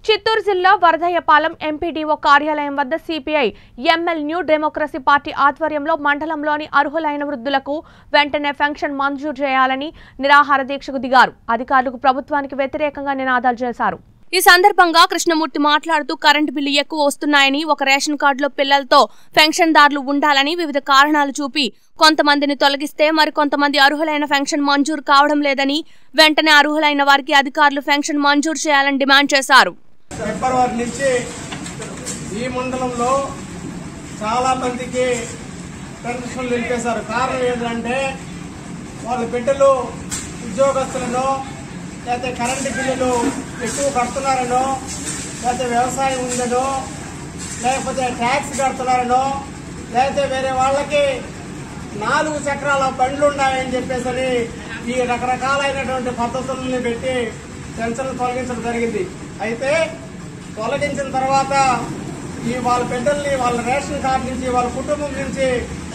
చిత్తూరు జిల్లా వరదయ్యపాలెం ఎంపీడీఓ కార్యాలయం వద్ద CPI ML new democracy party ఆధ్వర్యంలో మండలంలోని అర్హులైన వృద్ధులకు వెంటనే పెన్షన్ మంజూరు చేయాలని నిరాహార దీక్షకు దిగారు అధికారులకు ప్రభుత్వానికి వ్యతిరేకంగా నినాదాలు చేశారు ఈ సందర్భంగా కృష్ణమూర్తి మాట్లాడుతూ కరెంటు బిల్లు ఎక్కువ వస్తున్నాయని ఒక రేషన్ కార్డులో పిల్లలతో పెన్షన్దారులు ఉండాలని వివిధ కారణాలు చూపి కొంతమందిని తొలగిస్తే మరికొంతమంది అర్హులైన పెన్షన్ మంజూరు కావడం లేదని వెంటనే అర్హులైన వారికి అధికారులు పెన్షన్ మంజూరు చేయాలని డిమాండ్ చేశారు ఫిబ్రవరి నుంచి ఈ మండలంలో చాలా మందికి పెన్షన్లు నిలిపేశారు కారణం ఏంటంటే వాళ్ళ బిడ్డలు ఉద్యోగస్తులను లేకపోతే కరెంటు బిల్లులు ఎక్కువ కడుతున్నారనో లేకపోతే వ్యవసాయం ఉందనో లేకపోతే ట్యాక్స్ కడుతున్నారనో లేకపోతే వేరే వాళ్ళకి నాలుగు చక్రాల బండ్లు ఉన్నాయని చెప్పేసి ఈ రకరకాలైనటువంటి పద్ధతులను పెట్టి పెన్షన్లు తొలగించడం జరిగింది అయితే తొలగించిన తర్వాత ఈ వాళ్ళ బిడ్డల్ని వాళ్ళ రేషన్ కార్డు నుంచి వాళ్ళ కుటుంబం నుంచి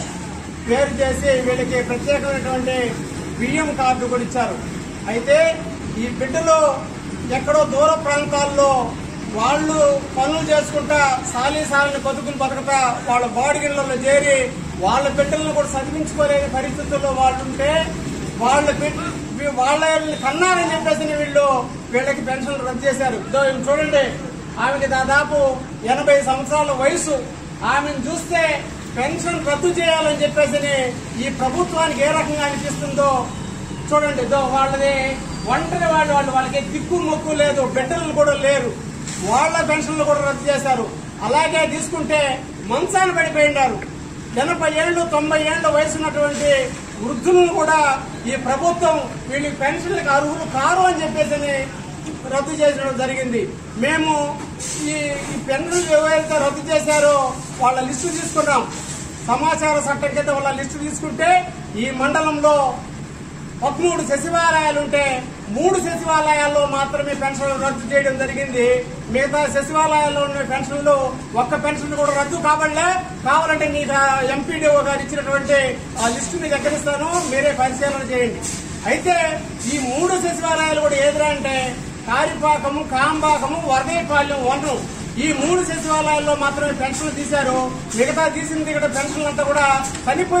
వేరు చేసి వీళ్ళకి ప్రత్యేకమైనటువంటి బియ్యం కార్డు కూడా ఇచ్చారు అయితే ఈ బిడ్డలు ఎక్కడో దూర ప్రాంతాల్లో వాళ్ళు పనులు చేసుకుంటా సాలీ సాలిని బతుకులు బతకతా వాళ్ళ బాడిగిళ్ళలో చేరి వాళ్ళ బిడ్డలను కూడా చదివించుకోలేని పరిస్థితుల్లో వాళ్ళు ఉంటే వాళ్ళ బిడ్డ వాళ్ళని కన్నారని చెప్పేసి వీళ్ళు వీళ్ళకి పెన్షన్ రద్దు చేశారు ఇదో ఈమె చూడండి ఆమెకి దాదాపు ఎనభై సంవత్సరాల వయసు ఆమెను చూస్తే పెన్షన్ రద్దు చేయాలని చెప్పేసి ఈ ప్రభుత్వానికి ఏ రకంగా అనిపిస్తుందో చూడండి ఇదో వాళ్ళది ఒంటరి వాళ్ళు వాళ్ళు వాళ్ళకి దిక్కు మొక్కు లేదు బిడ్డలు కూడా లేరు వాళ్ళ పెన్షన్లు కూడా రద్దు చేశారు అలాగే తీసుకుంటే మంచాన పడిపోయినారు ఎనభై ఏళ్ళు తొంభై ఏళ్ళ వయసు ఉన్నటువంటి వృద్ధులను కూడా ఈ ప్రభుత్వం వీళ్ళకి పెన్షన్లకు అర్హులు కారు అని చెప్పేసి రద్దు చేసడం జరిగింది మేము ఈ ఈ పెన్షన్లు ఎవరైతే రద్దు చేశారో వాళ్ళ లిస్టు తీసుకున్నాం సమాచార చట్టం కింద వాళ్ళ లిస్టు తీసుకుంటే ఈ మండలంలో పదమూడు సచివాలయాలు ఉంటే మూడు సచివాలయాల్లో మాత్రమే పెన్షన్లు రద్దు చేయడం జరిగింది మిగతా సచివాలయాల్లో ఉన్న పెన్షన్లు ఒక్క పెన్షన్ కూడా రద్దు కావాలే కావాలంటే మీకు ఎంపీడీఓ గారు ఇచ్చినటువంటి ఆ లిస్టు మీకు ఎక్కడిస్తాను మీరే పరిశీలన చేయండి అయితే ఈ మూడు సచివాలయాలు కూడా ఏదిరా అంటే కారిపాకము కాంబాకము వరదయపాలెం వనం ఈ మూడు సచివాలయాల్లో మాత్రమే పెన్షన్లు తీశారు మిగతా తీసిన ఇక్కడ పెన్షన్లు అంతా కూడా చనిపోయి